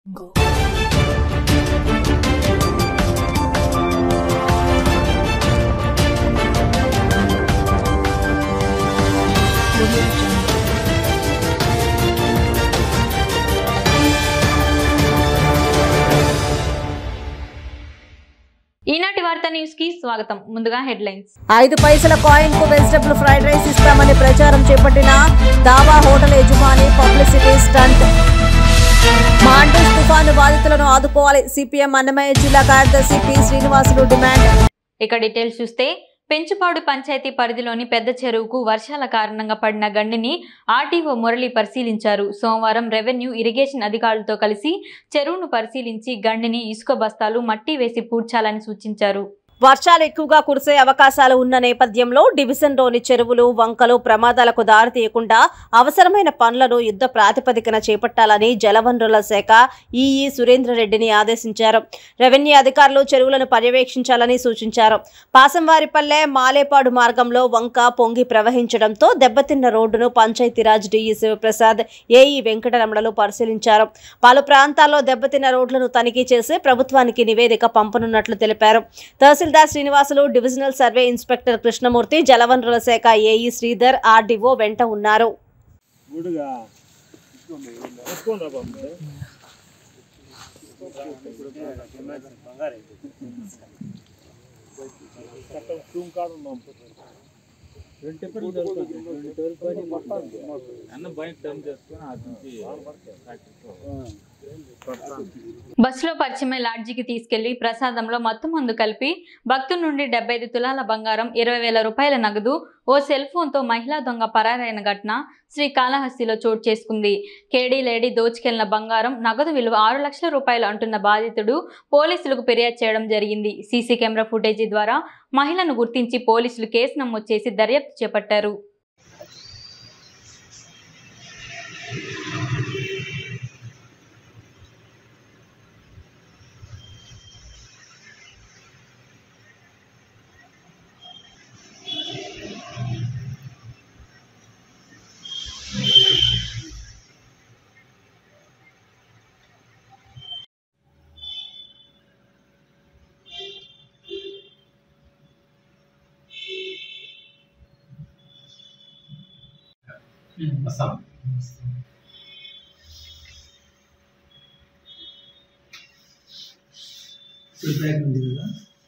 Go. Audio Jungle. ఈనాటి వార్త news కి స్వాగతం ముందుగా హెడ్లైన్స్ ఐదు పైసల కాయిన్ కు వెజిటబుల్ ఫ్రైడ్ రైస్ ఇస్తామని ప్రచారం చేపట్టిన దావా హోటల్ యజమాని పబ్లిసిటీ స్టంట్ మాండూస్ తుఫాను బాధితులను ఆదుకోవాలి సిపిఎం అన్నమయ్య జిల్లా కార్యదర్శి పి శ్రీనివాసులు డిమాండ్ ఇక డీటెయిల్స్ చూస్తే పెంచుపాడు పంచాయతీ పరిధిలోని పెద్ద చెరువుకు వర్షాల కారణంగా పడిన గండిని ఆర్టీఓ మురళి పరిశీలించారు సోమవారం రెవెన్యూ ఇరిగేషన్ అధికారులతో కలిసి చెరువును పరిశీలించి గండిని ఇసుక బస్తాలు మట్టి వేసి పూడ్చాలని సూచించారు వర్షాలు ఎక్కువగా కురిసే అవకాశాలు ఉన్న నేపథ్యంలో డివిజన్లోని చెరువులు వంకలు ప్రమాదాలకు దారితీయకుండా అవసరమైన పనులను యుద్ధ ప్రాతిపదికన చేపట్టాలని జలవనరుల శాఖ ఈఈ సురేంద్రరెడ్డిని ఆదేశించారు రెవెన్యూ అధికారులు చెరువులను పర్యవేక్షించాలని సూచించారు పాసంవారిపల్లె మాలేపాడు మార్గంలో వంక పొంగి ప్రవహించడంతో దెబ్బతిన్న రోడ్డును పంచాయతీరాజ్ డిఈ శివప్రసాద్ ఏఈ వెంకటరమణలు పరిశీలించారు పలు ప్రాంతాల్లో దెబ్బతిన్న రోడ్లను తనిఖీ చేసి ప్రభుత్వానికి నివేదిక పంపనున్నట్లు తెలిపారు tahsildar Srinivasulu divisional survey inspector Krishnamurthy జలవనరుల శాఖ ఏఈ శ్రీధర్ ఆర్డీఓ వెంట ఉన్నారు గుడిగా తీసుకోండి రా బాబు చట్టం స్కూమ్ కార్డు ఉన్నాం రెండు టిప్పర్లు దొరుకుతుంది రెండు టోల్ అన్న బైక్ టర్న్ చేసుకొని అది నుంచి బస్సులో పరిచయమై లాడ్జికి తీసుకెళ్లి ప్రసాదంలో మత్తు మందు కలిపి భక్తుల నుండి డెబ్బై ఐదు తులాల బంగారం ఇరవై వేల రూపాయల నగదు ఓ సెల్ ఫోన్తో మహిళా దొంగ పరారైన ఘటన శ్రీకాళహస్తిలో చోటు చేసుకుంది కేడీ లేడీ దోచుకెళ్లిన బంగారం నగదు విలువ ఆరు లక్షల రూపాయలు అంటున్న బాధితుడు పోలీసులకు ఫిర్యాదు చేయడం జరిగింది సీసీ కెమెరా ఫుటేజీ ద్వారా మహిళను గుర్తించి పోలీసులు కేసు నమోదు చేసి దర్యాప్తు చేపట్టారు బ్యాగ్ ఉంది కదా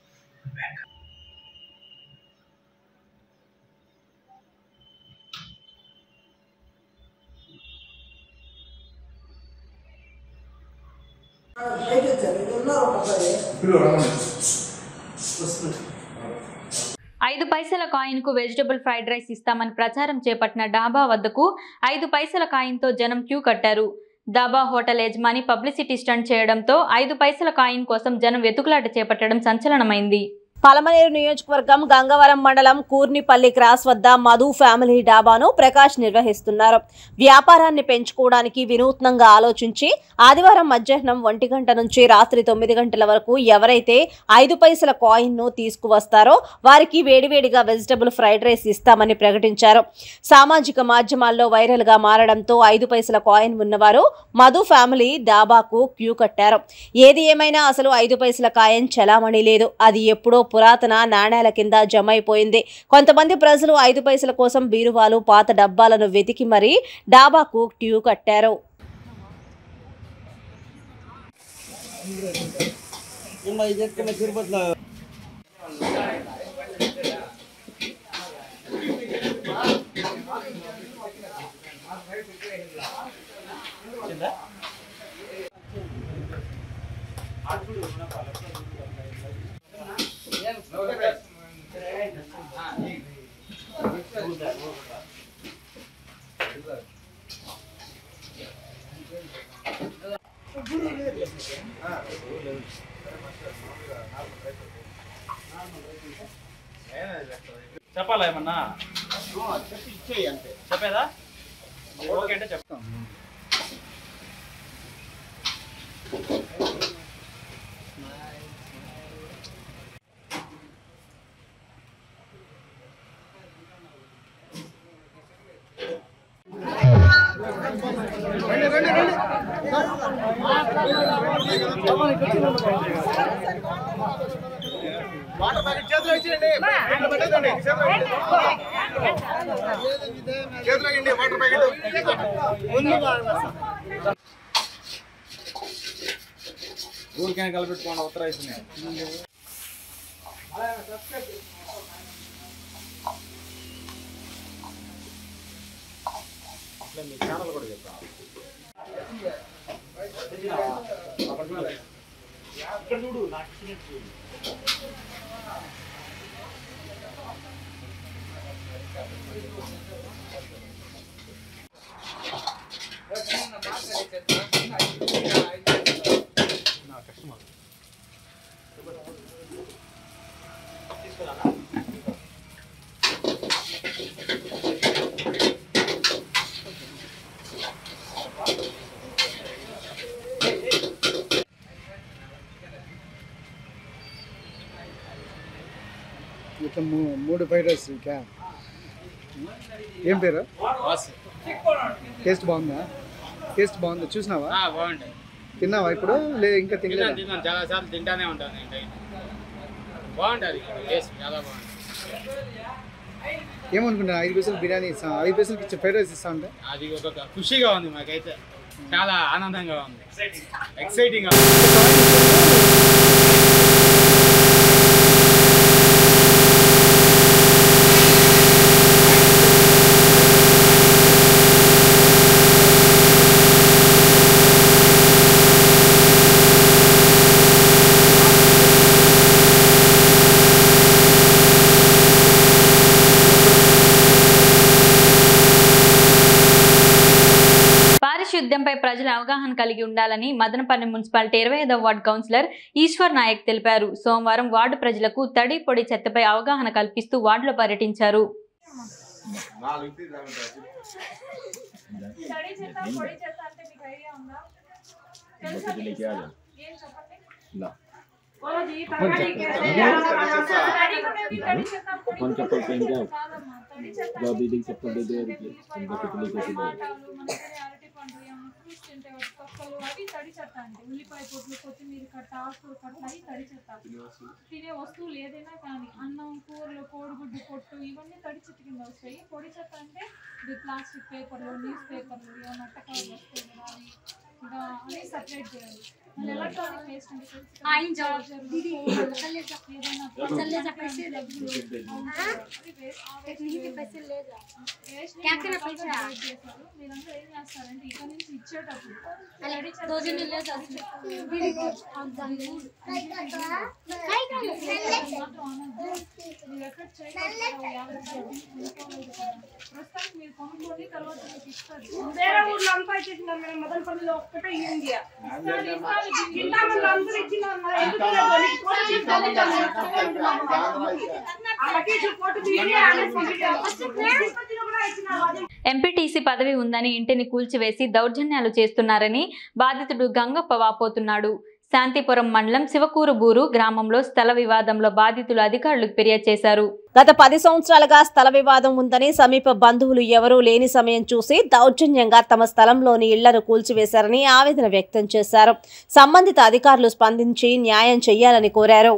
ఐదు పైసల కాయిన్ కు వెజిటబుల్ ఫ్రైడ్ రైస్ ఇస్తామని ప్రచారం చేపట్టిన డాబా వద్దకు ఐదు పైసల కాయిన్ తో జనం క్యూ కట్టారు డాబా హోటల్ యజమాని పబ్లిసిటీ స్టంట్ చేయడంతో ఐదు పైసల కాయిన్ కోసం జనం వెతుకులాట చేపట్టడం సంచలనమైంది పలమనేరు నియోజకవర్గం గంగవరం మండలం కూర్నిపల్లి క్రాస్ వద్ద మధు ఫ్యామిలీ డాబాను ప్రకాష్ నిర్వహిస్తున్నారు వ్యాపారాన్ని పెంచుకోవడానికి వినూత్నంగా ఆలోచించి ఆదివారం మధ్యాహ్నం ఒంటి గంట నుంచి రాత్రి తొమ్మిది గంటల వరకు ఎవరైతే ఐదు పైసల కాయిన్ ను తీసుకువస్తారో వారికి వేడివేడిగా వెజిటబుల్ ఫ్రైడ్ రైస్ ఇస్తామని ప్రకటించారు సామాజిక మాధ్యమాల్లో వైరల్ గా మారడంతో ఐదు పైసల కాయిన్ ఉన్నవారు మధు ఫ్యామిలీ డాబాకు క్యూ కట్టారు ఏది ఏమైనా అసలు ఐదు పైసల కాయిన్ చలామణి లేదు అది ఎప్పుడో పురాతన నాణేల కింద జమ అయిపోయింది కొంతమంది ప్రజలు ఐదు పైసల కోసం బీరువాలు పాత డబ్బాలను వెతికి మరీ డాబాకు క్యూ కట్టారు చెప్పాలా ఏమన్నా చెప్పేదా ఓకే అంటే చెప్తాం ఊరికైనా కలిపెట్టుకోండి ఉత్తర మీ ఛానల్ కూడా చెప్తాను మొత్తం మూ- మూడు ఫ్రైడ్ రైస్ ఇంకా ఏం పేరు టేస్ట్ బాగుందా టేస్ట్ బాగుందా చూసినావా బాగుంది తిన్నావా ఇప్పుడు లే ఇంకా తినలేదా తిన్నాను తిన్నాను చాలా సార్లు తింటానే ఉంటాను నేను డైలీ బాగుంటుంది టేస్ట్ చాలా బాగుంది ఏమనుకుంటున్నా ఐదు పైసలు బిర్యానీ ఇస్తా ఐదు పైసలకి ఇచ్చే ఫ్రైడ్ రైస్ ఇస్తా ఉంటే అది ఒక ఖుషిగా ఉంది మాకైతే చాలా ఆనందంగా ఉంది ఎక్సైటింగ్ పారిశుద్ధ్యంపై ప్రజల అవగాహన కలిగి ఉండాలని మదనపల్లి మున్సిపాలిటీ ఇరవై ఐదవ వార్డు కౌన్సిలర్ ఈశ్వర్ నాయక్ తెలిపారు సోమవారం వార్డు ప్రజలకు తడి పొడి చెత్తపై అవగాహన కల్పిస్తూ వార్డులో పర్యటించారు స్టడీ చేద్దాం పొడి చేద్దాం అంటే మీకు ఐడియా ఉందా తెలుసా మీకు? ఏం చెప్పండి ఓజీ, తరగతి స్టడీ ఉండేది, తడి చేద్దాం, పొడి చేద్దాం. కాదమ్మా, తడి చేద్దాం. ఉల్లిపాయలు, మనకనే అరటిపండు, ఏమన్నా fruits తింటే వాటి తొక్కలు, అవి తడి చెత్త అంటే ఉల్లిపాయ పొట్లు కొత్తిమీర కట్ట ఆకుకూర కట్ట అవి తడి చెత్త తినే వస్తువులు ఏదైనా కానీ అన్నం కూరలు కోడిగుడ్డు పొట్టు ఇవన్నీ తడి చెత్త కింద వస్తాయి పొడి చెత్త అంటే ఇది ప్లాస్టిక్ పేపర్లు న్యూస్ పేపర్లు ఏమన్నా అట్టకాలు వస్తాయి కదా అవి ఇంకా అవి సపరేట్ చేయాలి మళ్ళీ ఎలక్ట్రానిక్ వేస్ట్ అంటే తెలుసు కదా, చార్జర్లు, ఫోన్లు, ఏదైనా ప్లగ్లు, అవి వేస్ట్ ఆ వేస్ట్ వేస్ట్ ని రకాలుగా divide చేశారు. మీరందరూ ఏం చేస్తారంటే ఇక్కడ నుంచి ఇచ్చేటప్పుడు రెడీ ప్రస్తుతానికి మీరు కొనుక్కోండి తర్వాత మీకు ఇస్తారు వేరే ఊర్లో అంతా ఇచ్చేసినారు మేడం మదనపల్లిలో ఒక్కటే ఇండియా జిల్లాలో అందరూ ఇచ్చినారు మరి ఎందుకు లేదు? నీకు కోటి తీసుకోవాలి కదా. వాళ్ళకి ఇచ్చిన కోటి తీసి ఆడేసి పంపించారు. తీసుకొచ్చినా కూడా ఇచ్చినారు. అదే ఎంపీటీసీ పదవి ఉందని ఇంటిని కూల్చివేసి దౌర్జన్యాలు చేస్తున్నారని బాధితుడు గంగప్ప వాపోతున్నాడు శాంతిపురం మండలం శివకూరుబూరు గ్రామంలో స్థల వివాదంలో బాధితులు అధికారులకు ఫిర్యాదు చేశారు గత పది సంవత్సరాలుగా స్థల వివాదం ఉందని సమీప బంధువులు ఎవరూ లేని సమయం చూసి దౌర్జన్యంగా తమ స్థలంలోని ఇళ్లను కూల్చివేశారని ఆవేదన వ్యక్తం చేశారు సంబంధిత అధికారులు స్పందించి న్యాయం చేయాలని కోరారు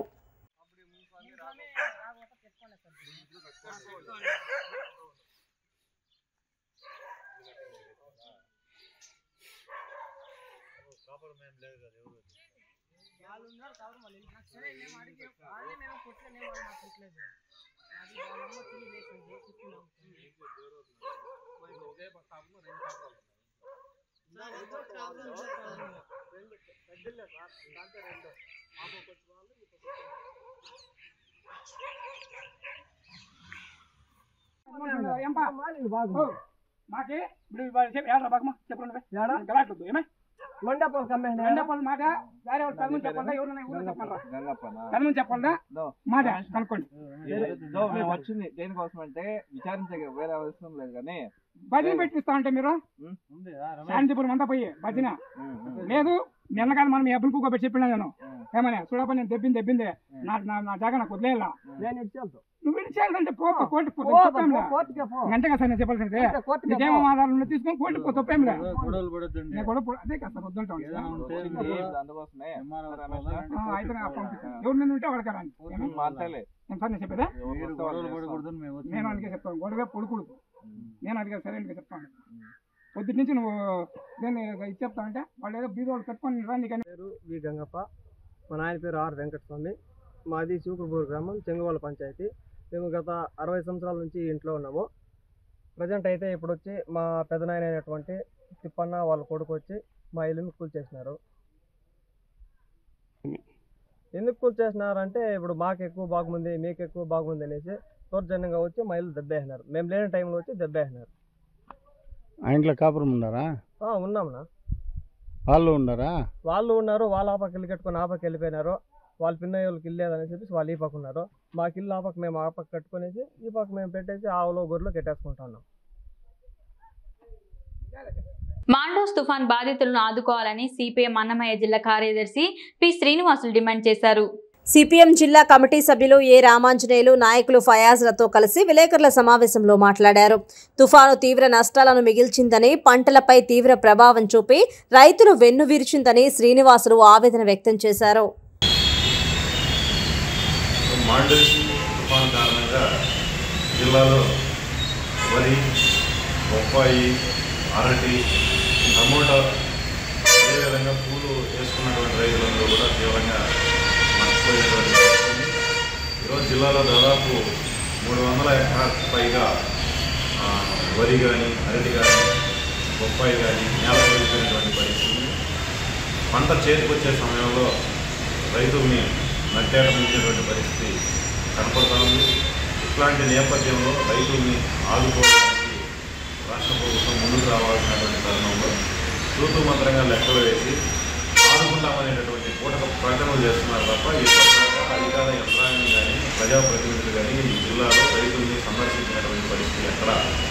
మాకే ఇప్పుడు ఇవాళ చెప్పు ఏడ్రా బాగమ్మా చెప్పండి ఏడా గలాట్లొద్దు ఏమే మండపం మండపం మాట వేరే వాళ్ళు కనుమని చెప్పండి ఎవరైనా ఊళ్ళో చెప్పండి కనుమని చెప్పండి మాట కనుక్కోండి ఇదో మేము వచ్చింది దేనికోసం అంటే విచారించే వేరే అవసరం లేదు కానీ భజన పెట్టిస్తా అంటే మీరు శాంతిపురం అంతా పోయి భజన లేదు నిన్న కాదు మనం ఎబ్బులు కూకోబెట్టి చెప్పినా నేను ఏమన్నా చూడప నేను తెప్పింది తెప్పింది నా నా నా జాగా నాకు వదిలేయాలా నేను ఇచ్చేళ్తా నువ్వు ఇచ్చేయాలంటే పో పో, కోర్టు పో పోదాం, తప్పేంలే. పో, కోర్టుకే పో. గంటగా సార్ నేను చెప్పాల్సిందే అంటే కోర్టుకే నీకేమో పో. ఆధారాలు తీసుకొని కోర్టు పో తప్పేంలే గొడవలు పడద్దండి నేను గొడవ పడ- అదే కదా సార్ వద్దంటాం ఏదైనా ఉంటే మీరు అందుకోసమే అయితే నాకు పంపిస్తాను ఎవరి మీద ఉంటే వాడికి రండి ఏమి? మాట్లాడలే నేను సార్ నేను చెప్పేదా మీరు గొడవలు పడకూడదని మేము వచ్చి నేను అందుకే చెప్తాను గొడవ పొడుకుడుకు నేను అందుకే సరైనగా చెప్తాను పొద్దుటి నుంచి నువ్వు నేను ఇది చెప్తానంటే వాళ్ళు ఏదో బీద వాళ్ళు కట్టుకొని రా నీకని పేరు వి గంగప్ప మా నాయన పేరు ఆర్ వెంకటస్వామి మాది శివకుపూర్ గ్రామం చెంగువాల పంచాయతీ మేము గత అరవై సంవత్సరాల నుంచి ఈ ఇంట్లో ఉన్నాము ప్రజెంట్ అయితే ఇప్పుడు వచ్చి మా పెదనాయన అయినటువంటి తిప్పన్న వాళ్ళ కొడుకు వచ్చి మా ఇల్లుని కూల్చేసినారు ఎందుకు కూల్చేసినారంటే ఇప్పుడు మాకు ఎక్కువ బాగుంది మీకు ఎక్కువ బాగుంది అనేసి దౌర్జన్యంగా వచ్చి మా ఇల్లు దెబ్బేసినారు మేము లేని టైంలో వచ్చి దెబ్బేసినారు ఆ ఇంట్లో కాపురం ఉండారా ఆ, ఉన్నాంనా వాళ్ళు ఉండారా వాళ్ళు ఉన్నారు వాళ్ళ ఆ పక్క ఇల్లు కట్టుకొని ఆ పక్క వెళ్ళిపోయినారు వాళ్ళ పిన్నయ్య వాళ్ళకి ఇల్లు లేదని చెప్పేసి వాళ్ళు ఈ పక్క ఉన్నారు మాకు ఇల్లు ఆ పక్క మేము ఆ పక్క కట్టుకునేసి ఈ పక్క మేము పెట్టేసి ఆవులో గొర్రెలు కట్టేసుకుంటున్నాం మాండోస్ తుఫాన్ బాధితులను ఆదుకోవాలని సిపిఎం అన్నమయ్య జిల్లా కార్యదర్శి పి శ్రీనివాసులు డిమాండ్ చేశారు సిపిఎం జిల్లా కమిటీ సభ్యులు ఏ రామాంజనేయులు నాయకులు ఫయాజ్లతో కలిసి విలేకరుల సమావేశంలో మాట్లాడారు తుఫాను తీవ్ర నష్టాలను మిగిల్చిందని పంటలపై తీవ్ర ప్రభావం చూపి రైతులు వెన్ను విరిచిందని శ్రీనివాసులు ఆవేదన వ్యక్తం చేశారు మాండూస్ తుఫాను కారణంగా జిల్లాలో వరి బొప్పాయి అరటి టమోటా అదేవిధంగా పూలు వేసుకున్నటువంటి రైతులందరూ కూడా తీవ్రంగా నష్టపోయినటువంటి పరిస్థితి ఉంది. ఈరోజు జిల్లాలో దాదాపు మూడు వందల ఎకరాలకు పైగా ఆ, వరి కానీ అరటి కానీ బొప్పాయి కానీ నేల కోల్పోయినటువంటి పరిస్థితి ఉంది. పంట చేతికొచ్చే సమయంలో రైతుల్ని నట్టేట ముంచేటువంటి పరిస్థితి కనపడతా ఉంది ఇట్లాంటి నేపథ్యంలో రైతుల్ని ఆదుకోవడానికి రాష్ట్ర ప్రభుత్వం ముందుకు రావాల్సినటువంటి తరుణంలో తూతు మంత్రంగా లెక్కలు వేసి ఆదుకుంటామనేటటువంటి పూటక ప్రకటనలు చేస్తున్నారు తప్ప ఇప్పటిదాకా అధికార యంత్రాంగం కానీ ప్రజాప్రతినిధులు కానీ ఈ జిల్లాలో రైతుల్ని సందర్శించినటువంటి పరిస్థితి ఎక్కడ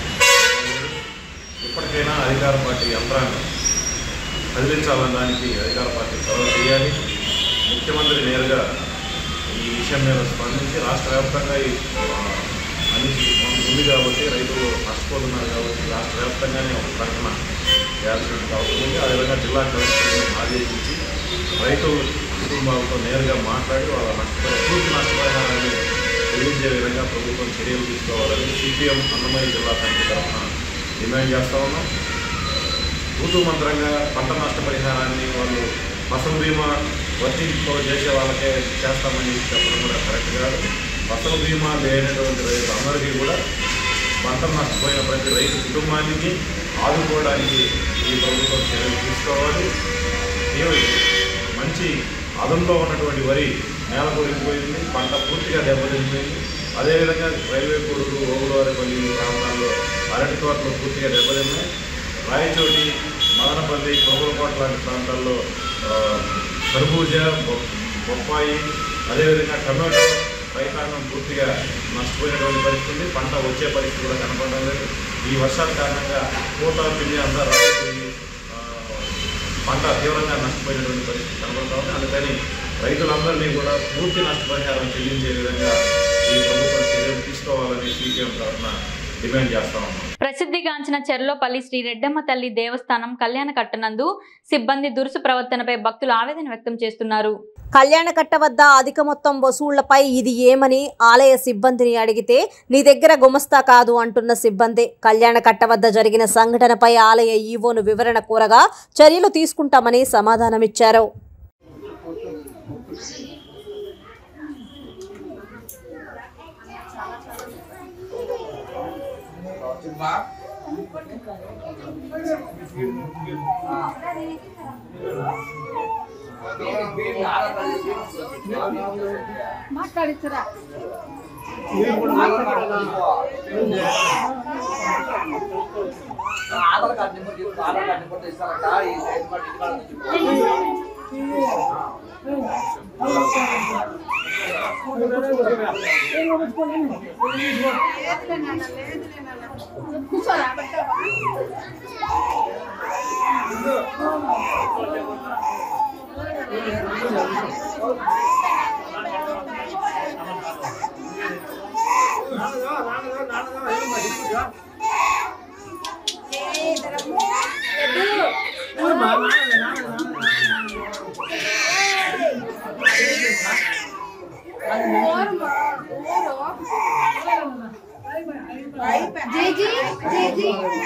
ఇప్పటికైనా అధికార పార్టీ యంత్రాంగం కదిలించాలన్న దానికి అధికార పార్టీ చొరవ చేయాలి ముఖ్యమంత్రి నేరుగా ఈ విషయం మీద స్పందించి రాష్ట్ర వ్యాప్తంగా ఈ ఆ, అనిశ్చితి ఉంది కాబట్టి రైతులు నష్టపోతున్నారు కాబట్టి రాష్ట్ర వ్యాప్తంగానే ఒక ప్రకటన చేయాల్సినటువంటి అవసరం ఉంది అదేవిధంగా జిల్లా కలెక్టర్ని ఆదేశించి రైతుల కుటుంబాలతో నేరుగా మాట్లాడి వాళ్ళ నష్టపరి పూర్తి నష్టపరిహారాన్ని చెల్లించే విధంగా ప్రభుత్వం చర్యలు తీసుకోవాలని సిపిఎం అన్నమయ్య జిల్లా సమితి తరఫున డిమాండ్ చేస్తా ఉన్నాం ఋతు మంత్రంగా పంట నష్టపరిహారాన్ని వాళ్ళు ఫసల్ బీమా వర్తింపు చేసే వాళ్ళకే చేస్తామని చెప్పడం కూడా కరెక్ట్ కాదు ఫసల్ బీమా లేనటువంటి రైతు అందరికీ కూడా పంట నష్టపోయిన ప్రతి రైతు కుటుంబానికి ఆదుకోవడానికి ఈ ప్రభుత్వం చర్యలు తీసుకోవాలి ఇవి మంచి అదంలో ఉన్నటువంటి వరి నేల కొరిగిపోయింది పంట పూర్తిగా దెబ్బతింపోయింది అదేవిధంగా రైల్వే కొడుకు ఓగులవారిపల్లి ప్రాంతాల్లో అరటి తోటలు పూర్తిగా దెబ్బతిన్నాయి రాయచోటి మదనపల్లి కొనుగోలకోట లాంటి ప్రాంతాల్లో ఆ, కర్బూజ బొ- బొప్పాయి అదేవిధంగా టమాటో రైతాంగం పూర్తిగా నష్టపోయినటువంటి పరిస్థితి ఉంది పంట వచ్చే పరిస్థితి కూడా కనపడడం లేదు ఈ వర్షాల కారణంగా పూత పిండి అంతా రాలిపోయి ఆ, పంట తీవ్రంగా నష్టపోయినటువంటి పరిస్థితి కనబడతా ఉంది అందుకని రైతులందరినీ కూడా పూర్తి నష్టపరిహారం చెల్లించే విధంగా ఈ ప్రభుత్వం చర్యలు తీసుకోవాలని సిపిఎం తరఫున డిమాండ్ చేస్తా ఉన్నాం ప్రసిద్ధిగాంచిన చెర్లోపల్లి శ్రీ రెడ్డమ్మ తల్లి దేవస్థానం కళ్యాణ కట్టనందు సిబ్బంది దురుసు ప్రవర్తనపై భక్తులు ఆవేదన వ్యక్తం చేస్తున్నారు కళ్యాణకట్ట వద్ద అధిక మొత్తం వసూళ్లపై ఇది ఏమని ఆలయ సిబ్బందిని అడిగితే నీ దగ్గర గుమస్తా కాదు అంటున్న సిబ్బంది కళ్యాణకట్ట వద్ద జరిగిన సంఘటనపై ఆలయ ఈవోను వివరణ కోరగా చర్యలు తీసుకుంటామని సమాధానమిచ్చారు మాట్లాడించరా ఆధార్ కార్డు నెంబర్ చెప్పు ఆధార్ కార్డు నెంబర్ ఇస్తారట ఈ రైతు కార్డు ఇంటికాడ నుంచి కూర్చోరా జీజీ జీజీ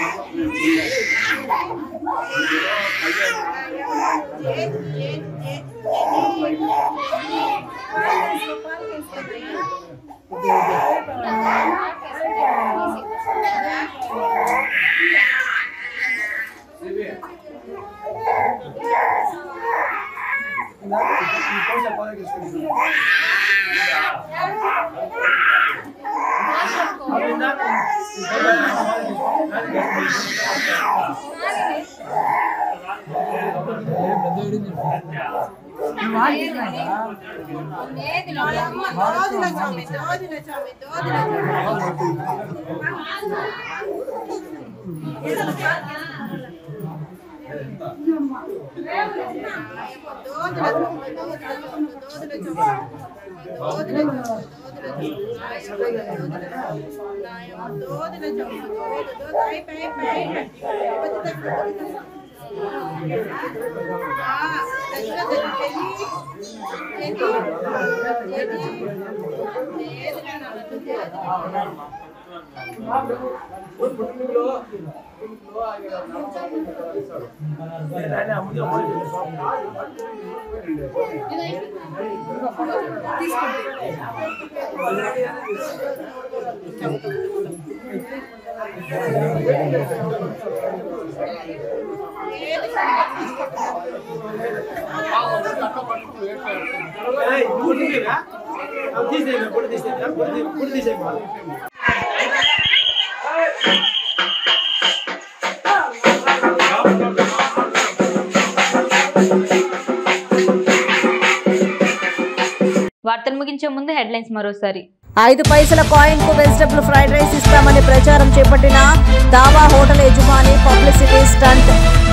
వార్తలు ముగించే ముందు హెడ్లైన్స్ మరోసారి ఐదు పైసల కాయిన్ కు వెజిటబుల్ ఫ్రైడ్ రైస్ ఇస్తామని ప్రచారం చేపట్టిన దావా హోటల్ యజమాని పబ్లిసిటీ స్టంట్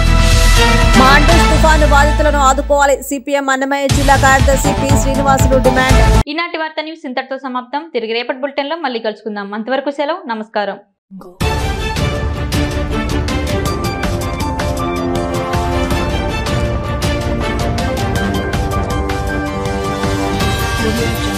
మాండూస్ తుఫాను బాధితులను ఆదుకోవాలి సిపిఎం అన్నమయ్య జిల్లా కార్యదర్శి పి శ్రీనివాసులు డిమాండ్ ఈనాటి వార్త న్యూస్ ఇంతటితో సమాప్తం తిరిగి రేపటి బులెటిన్ లో మళ్ళీ కలుసుకుందాం అంతవరకు సెలవు నమస్కారం Audio Jungle.